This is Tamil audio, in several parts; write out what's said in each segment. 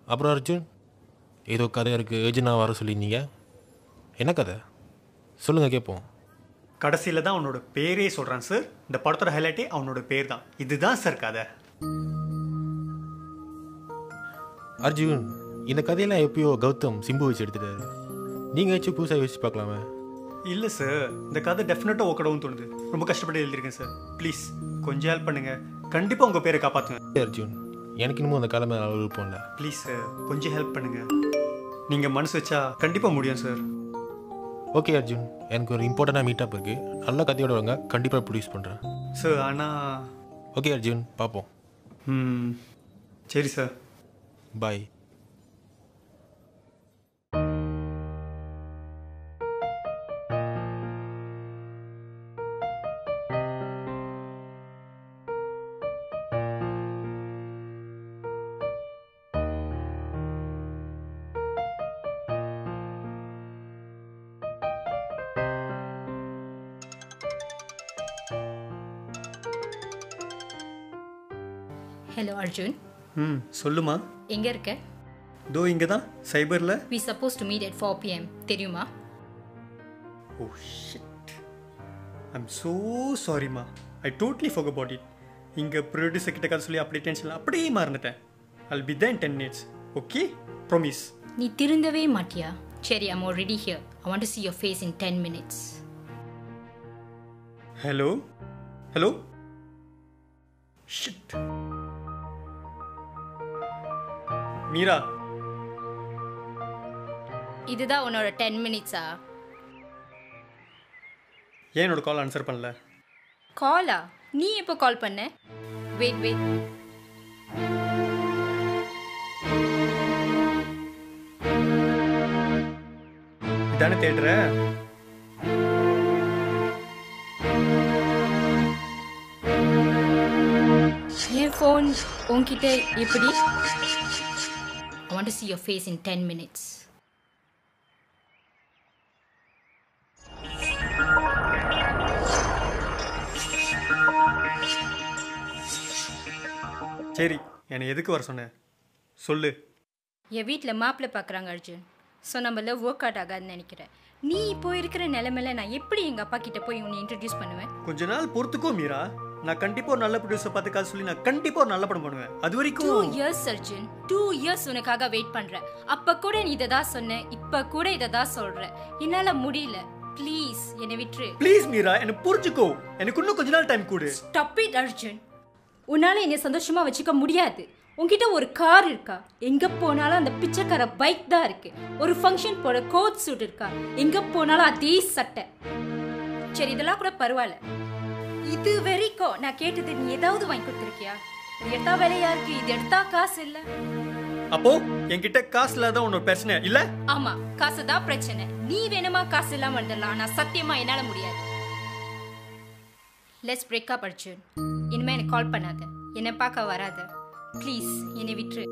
அப்புறம் அர்ஜுன் ஏதோ கதை இருக்குது ஏஜென்டாக வர சொல்லியிருந்தீங்க என்ன கதை சொல்லுங்கள் கேட்போம் கடைசியில் தான் அவனோட பேரே சொல்கிறான் சார் இந்த படத்தோட ஹைலைட்டே அவனோட பேர் தான் இதுதான் சார் கதை அர்ஜுன் இந்த கதையெல்லாம் எப்பயோ கௌதம் சிம்பு வச்சு எடுத்துட்டாரு நீங்கள் வச்சு புதுசாக யோசிச்சு பார்க்கலாமே இல்லை சார் இந்த கதை டெஃபினட்டாக ஓக்கடவும் தோணுது ரொம்ப கஷ்டப்பட்டு எழுதியிருக்கேன் சார் ப்ளீஸ் கொஞ்சம் ஹெல்ப் பண்ணுங்க கண்டிப்பாக உங்கள் பேரை காப்பாற்றுங்க சரி, அர்ஜுன் எனக்கு இன்னமும் அந்த கதை மேலே அவ்வளோ விருப்பம் இல்லை ப்ளீஸ் சார் கொஞ்சம் ஹெல்ப் பண்ணுங்க நீங்கள் மனசு வச்சா கண்டிப்பாக முடியும் சார் ஓகே அர்ஜுன் எனக்கு ஒரு இம்பார்ட்டண்டாக மீட்டப் இருக்குது நல்ல கதையோட வாங்க கண்டிப்பாக ப்ரொடியூஸ் பண்ணுறேன் சார் ஆனால் ஓகே அர்ஜுன் பார்ப்போம் ம் சரி சார் பாய் ஹலோ அர்ஜுன் ம் சொல்லுமா எங்க இருக்க தோ இங்கே தான் சைபரில் we supposed to meet at four PM தெரியுமா ஓ ஷிட் ஐம் ஸோ சாரிம்மா I totally forgot about it இங்கே ப்ரொடியூசர் கிட்ட கதை சொல்லி அப்படியே டென்ஷனில் அப்படியே மறந்துட்டேன் அல் பி தான் டென் மினிட்ஸ் ஓகே ப்ரொமிஸ் நீ திருந்தவே மாட்டியா சரி I'm already here i want to see your face in 10 minutes hello hello shit Meera இதுதான் உன்னோட 10 மினிட்ஸா ஏன் என்னோட கால் ஆன்சர் பண்ணல காலா நீ எப்போ கால் பண்ண வெயிட் வெயிட் இதானே தேடுற என் ஃபோன் உன்கிட்ட எப்படி I want to see your face in 10 minutes சரி என்னை எதுக்கு வர சொன்ன சொல்லு என் வீட்டில் மாப்பிள்ளை பார்க்குறாங்க அர்ஜுன் ஸோ நம்ம லவ் ஒர்க் அவுட் ஆகாதுன்னு நினைக்கிறேன் நீ இப்போ இருக்கிற நிலைமையில நான் எப்படி எங்கள் அப்பா கிட்ட போய் உன்னை இன்ட்ரடியூஸ் பண்ணுவேன் கொஞ்ச நாள் பொறுத்துக்கோ மீரா நான் கண்டிப்பா ஒரு நல்ல ப்ரொடியூசர் பார்த்து காசு சொல்லி நான் கண்டிப்பா ஒரு நல்ல படம் பண்ணுவேன் அது டூ வரைக்கும் இயர்ஸ் அர்ஜுன் டூ இயர்ஸ் உனக்காக வெயிட் பண்றேன் அப்ப கூட நீ இதை தான் சொன்ன இப்ப கூட இதை தான் சொல்ற என்னால முடியல ப்ளீஸ் என்னை விட்டுரு ப்ளீஸ் மீரா என்ன புரிஞ்சுக்கோ எனக்கு இன்னும் கொஞ்ச நாள் டைம் கொடு ஸ்டாப் இட் அர்ஜுன் உன்னால என்னை சந்தோஷமா வச்சுக்க முடியாது உன்கிட்ட ஒரு கார் இருக்கா எங்க போனாலும் அந்த பிச்சைக்கார பைக் தான் இருக்கு ஒரு ஃபங்க்ஷன் போட கோட் சூட் இருக்கா எங்க போனாலும் அதே சட்டை சரி இதெல்லாம் கூட பரவாயில்ல இது வரைக்கும் நான் கேட்டது நீ ஏதாவது வாங்கி கொடுத்துருக்கியா இது எடுத்தா விலையா இருக்கு இது எடுத்தா காசு இல்லை அப்போ என்கிட்ட காசு இல்லாத உன்னோட பிரச்சனை இல்ல ஆமா காசு தான் பிரச்சனை நீ வேணுமா காசு இல்லாம வந்துடலாம் ஆனா சத்தியமா என்னால முடியாது லெட்ஸ் பிரேக் அப் அர்ஜுன் இனிமே எனக்கு கால் பண்ணாத என்னை பார்க்க வராத ப்ளீஸ் என்னை விட்டுரு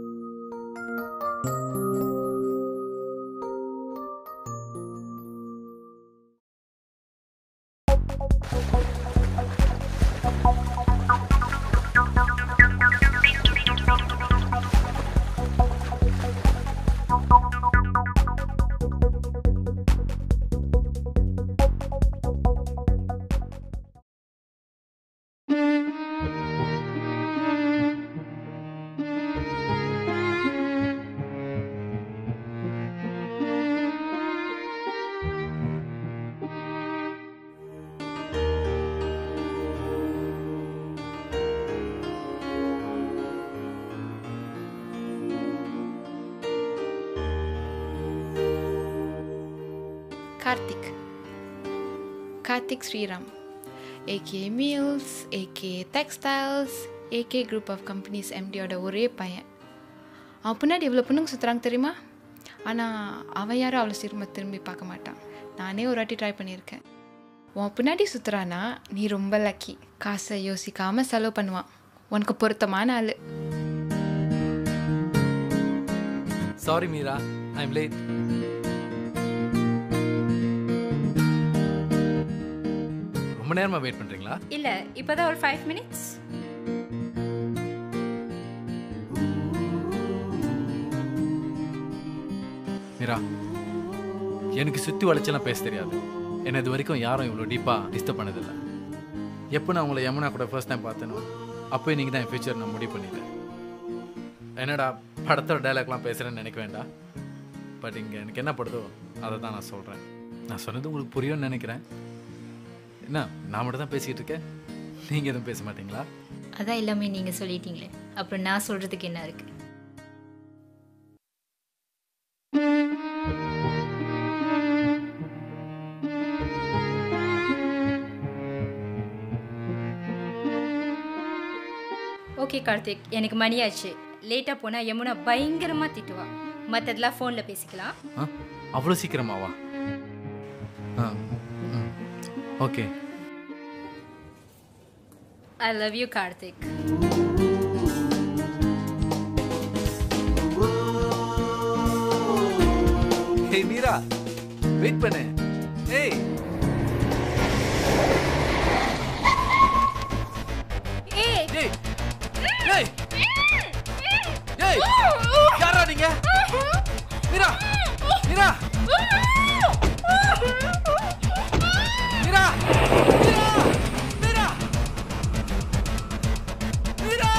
Karthik Karthik Sriram AK meals AK textiles AK group of companies எம்டியோட ஒரே பையன் அவன் பின்னாடி எவ்வளோ பொண்ணுங்க சுற்றுறாங்க தெரியுமா ஆனால் அவன் யாரும் அவ்வளோ சீக்கிரமாக திரும்பி பார்க்க மாட்டான் நானே ஒரு வாட்டி ட்ரை பண்ணியிருக்கேன் உன் பின்னாடி சுற்றுறானா நீ ரொம்ப லக்கி காசை யோசிக்காமல் செலவு பண்ணுவான் உனக்கு பொருத்தமான ஆள் sorry Meera I am late ரொம்ப நேரமா வெயிட் பண்றீங்களா இல்ல இப்பதான் ஒரு ஃபைவ் மினிட்ஸ் மீரா எனக்கு சுற்றி வளைச்செல்லாம் பேச தெரியாது என்ன இது வரைக்கும் யாரும் இவ்வளோ டீப்பாக டிஸ்டர்ப் பண்ணதில்லை எப்போ நான் உங்களை யமுனா கூட ஃபர்ஸ்ட் டைம் பார்த்தேனோ அப்போ நீங்கள் தான் என் ஃபியூச்சர் நான் முடிவு பண்ணிட்டேன் என்னடா படத்தோட டைலாக்லாம் பேசுகிறேன்னு நினைக்க வேண்டாம் பட் இங்கே எனக்கு என்ன படுதோ அதை தான் நான் சொல்கிறேன் நான் சொன்னது உங்களுக்கு புரியும்னு நினைக்கிறேன் என்ன நான் மட்டும் தான் பேசிக்கிட்டு இருக்கேன் நீங்கள் எதுவும் பேச மாட்டீங்களா அதான் எல்லாமே நீங்கள் சொல்லிட்டீங்களே அப்புறம் நான் சொல்கிறதுக்கு என்ன இருக்குது ஓகே கார்த்திக் எனக்கு மணியாச்சு லேட்டாக போனால் யமுனா பயங்கரமாக திட்டுவா மற்றதெல்லாம் ஃபோனில் பேசிக்கலாம் ஆ அவ்வளோ சீக்கிரமாவா ஆ okay I love you Karthik hey Meera wait பண்ணு ஏய் ஏய் ஏய் ஏய் ஏய் யாரா நீங்க மீரா மீரா மீரா மீரா மீரா மீரா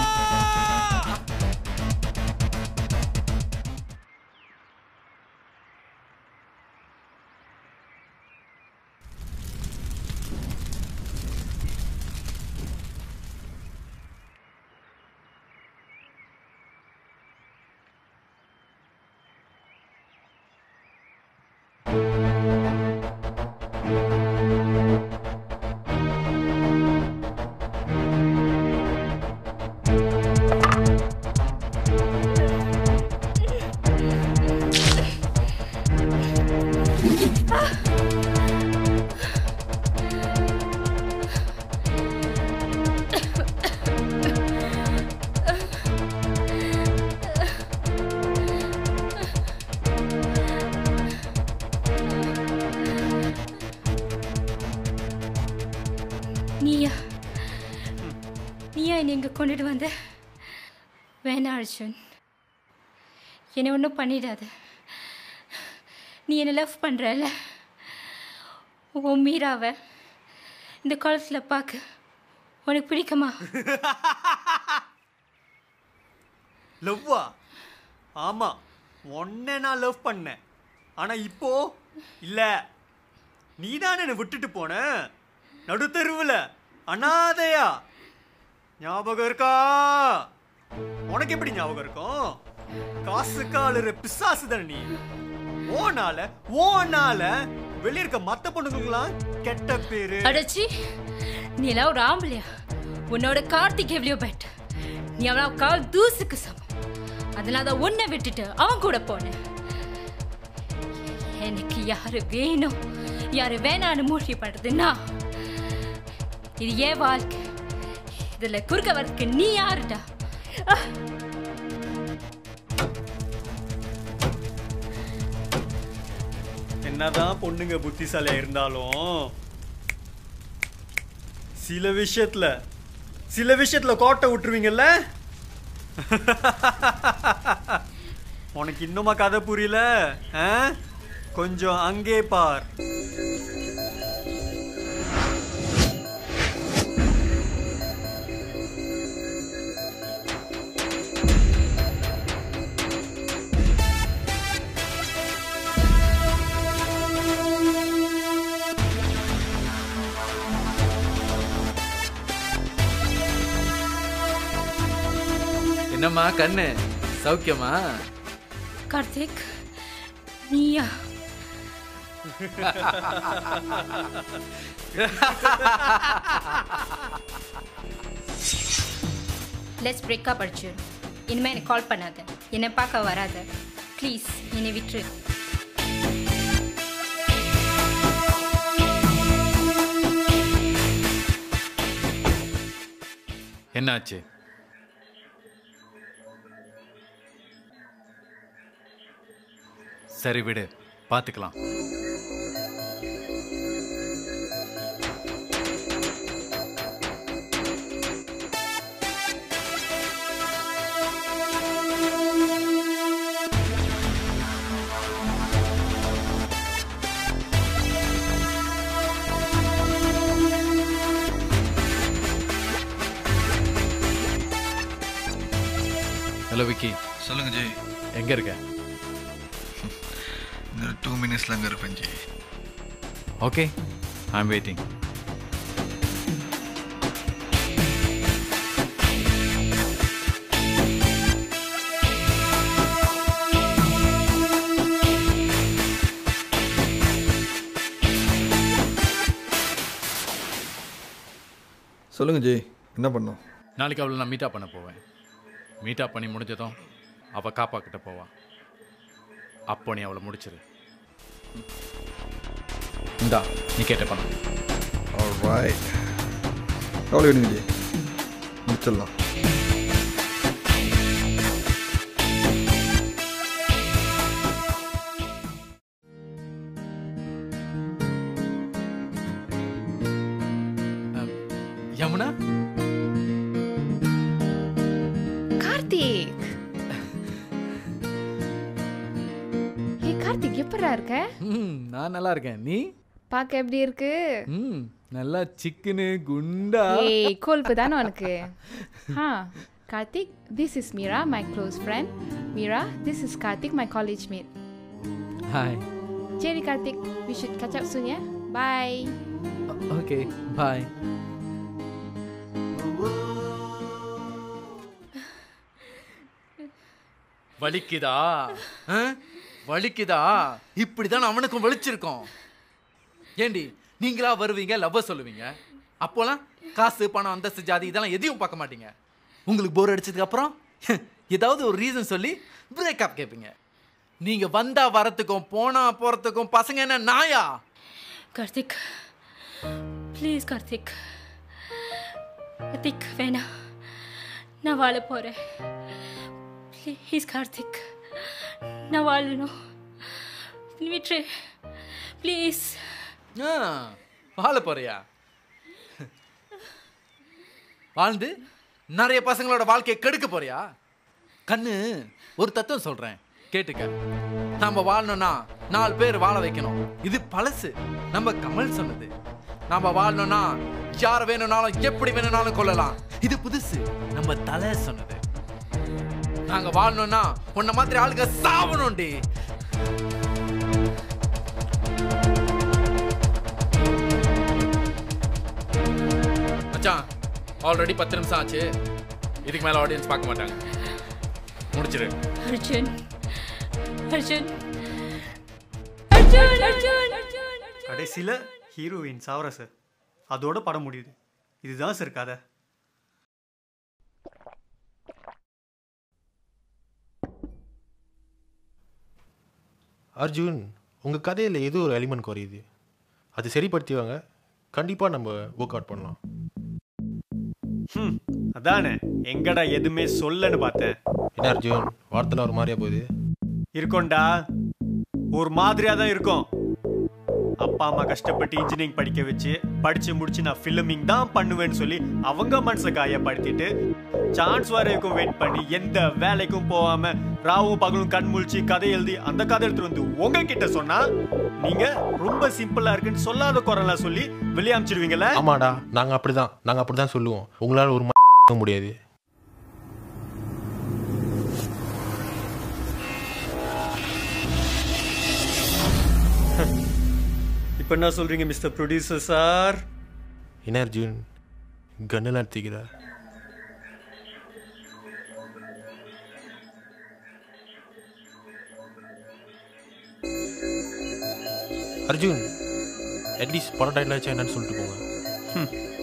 நீயா நீயா என்னை இங்கே கொண்டுட்டு வந்த வேணாம் அர்ஜுன் என்னை ஒன்றும் பண்ணிடாத நீ என்னை லவ் பண்ணுறல உன் மீராவை இந்த காலத்தில் பார்க்க உனக்கு பிடிக்குமா லவ்வா ஆமா உன்னை நான் லவ் பண்ணேன் ஆனா இப்போ இல்ல நீ தானே என்னை விட்டுட்டு போன நடுத்தெருவுல அனாதையா ஞாபகம் இருக்கா உனக்கு எப்படி ஞாபகம் இருக்கும் காசுக்கு ஆளுற பிசாசு தானே நீ ஓனால ஓனால வெளிய இருக்க மத்த பொண்ணுங்களுக்குலாம் கெட்ட பேரு அடச்சி நீ எல்லாம் ஒரு ஆம்பளையா உன்னோட கார்த்திக் எவ்வளோ பெட் நீ அவனா கால் தூசுக்கு சமம் அதனால தான் உன்னை விட்டுட்டு அவன் கூட போனேன் எனக்கு யாரு வேணும் யாரு வேணான்னு முடிவு பண்றதுன்னா இது ஏன் வாழ்க்கை இதுல குறுக்க வரதுக்கு நீ யாருடா அஹ், என்னதான் பொண்ணுங்க புத்திசாலியா இருந்தாலும் சில விஷயத்துல சில விஷயத்துல கோட்டை விட்டுருவீங்கல்ல உனக்கு இன்னுமா கதை புரியல ஆ? கொஞ்சம் அங்கே பார் என்னம்மா கண்ணு சௌக்கியமா கார்த்திக் நீயா லெட்ஸ் பிரேக் அப் அர்ஜுன் இனிமேல் எனக்கு கால் பண்ணாத என்னை பார்க்க வராத ப்ளீஸ் என்னை விட்டுரு என்னாச்சு சரி விடு பார்த்துக்கலாம் ஹலோ விக்கி சொல்லுங்க ஜி எங்கே இருக்க இன்னும் டூ மினிட்ஸ்ல அங்கே இருப்பேன் ji okay I am waiting சொல்லுங்க ஜி என்ன பண்ணோம் நாளைக்கு அவளை நான் மீட்டப் பண்ண போவேன் மீட்டப் பண்ணி முடிஞ்சதும் அவள் காப்பா கிட்ட போவான் அப்போ நீ அவளை முடிச்சிரு இந்தா நீ கேட்ட பண்ண ஆல்ரைட் எவ்வளோ வேணுங்க ஜி முடிச்சிடலாம் யமுனா கார்த்திக் ஏ கார்த்திக் எப்படா இருக்க ம் நான் நல்லா இருக்கேன் நீ பார்க்க எப்படி இருக்கு ம் நல்லா சிக்கனு குண்டா ஏய் கொழுப்பு தானே உனக்கு ஹா Karthik this is Meera my close friend Meera this is Karthik my college mate hi சரி Karthik we should catch up soon yeah bye okay bye வலிக்குதா ஆ? வலிக்குதா இப்படிதான் அவனுக்கும் வலிச்சிருக்கோம் ஏண்டி நீங்களா வருவீங்க லவ் சொல்லுவீங்க அப்போலாம் காசு பணம் அந்தஸ்து ஜாதி இதெல்லாம் எதையும் பார்க்க மாட்டீங்க உங்களுக்கு போர் அடிச்சதுக்கு அப்புறம் ஏதாவது ஒரு ரீசன் சொல்லி பிரேக்கப் கேட்பீங்க நீங்க வந்தா வரத்துக்கும் போனா போறதுக்கும் பசங்க என்ன நாயா கார்த்திக் ப்ளீஸ் கார்த்திக் கார்த்திக் வேணாம் நான் வாழ போகிறேன் ப்ளீஸ் கார்த்திக் நான் வாழணும் விட்டுரு ப்ளீஸ் ஆ, வாழ போறியா வாழ்ந்து நிறைய பசங்களோட வாழ்க்கையை கெடுக்க போறியா கண்ணு ஒரு தத்துவம் சொல்றேன் கேட்டுக்க நம்ம வாழணும்னா நாலு பேர் வாழ வைக்கணும் இது பழசு நம்ம கமல் சொன்னது நம்ம வாழணும்னா யார வேணும்னாலும் எப்படி வேணும்னாலும் கொள்ளலாம் இது புதுசு நம்ம தலை சொன்னது நாங்க வாழணும்னா உன்ன மாதிரி ஆளுங்க சாவணும்டி மச்சான் ஆல்ரெடி பத்து நிமிஷம் ஆச்சு இதுக்கு மேல ஆடியன்ஸ் பார்க்க மாட்டாங்க முடிச்சிரு அர்ஜுன் அர்ஜுன் அர்ஜுன் அர்ஜுன் அர்ஜுன் கடைசியில் ஹீரோயின் சாவர சார் அதோட படம் முடியுது இதுதான் சார் கதை அர்ஜுன் உங்கள் கதையில் ஏதோ ஒரு எலிமெண்ட் குறையுது அது சரிப்படுத்திவாங்க கண்டிப்பாக நம்ம ஒர்க் அவுட் பண்ணலாம் ம் அதானே எங்கடா எதுவுமே சொல்லன்னு பார்த்தேன் என்ன அர்ஜுன் வார்த்தைலாம் ஒரு மாதிரியா போகுது இருக்கும்டா ஒரு மாதிரியா தான் இருக்கும் அப்பா அம்மா கஷ்டப்பட்டு இன்ஜினியரிங் படிக்க வச்சு படிச்சு முடிச்சு நான் ஃபிலிமிங் தான் பண்ணுவேன்னு சொல்லி அவங்க மனசை காயப்படுத்திட்டு சான்ஸ் வரைக்கும் வெயிட் பண்ணி எந்த வேலைக்கும் போகாம ராவும் பகலும் கண் முழிச்சு கதை எழுதி அந்த கதை எடுத்துட்டு வந்து உங்ககிட்ட சொன்னா நீங்க ரொம்ப சிம்பிளா இருக்குன்னு சொல்லாத குரலா சொல்லி வெளியே அமிச்சிருவீங்கல்ல ஆமாடா நாங்கள் அப்படி தான் நாங்கள் அப்படி தான் சொல்லுவோம் உங்களால் ஒரு ம- முடியாது இப்போ என்ன சொல்றீங்க மிஸ்டர் ப்ரொடியூசர் சார் என்ன அர்ஜுன் கன்னெல்லாம் எடுத்துக்கிறா அர்ஜுன் அட்லீஸ்ட் படம் டைட்டில் என்னன்னு சொல்லிட்டு போங்க ம்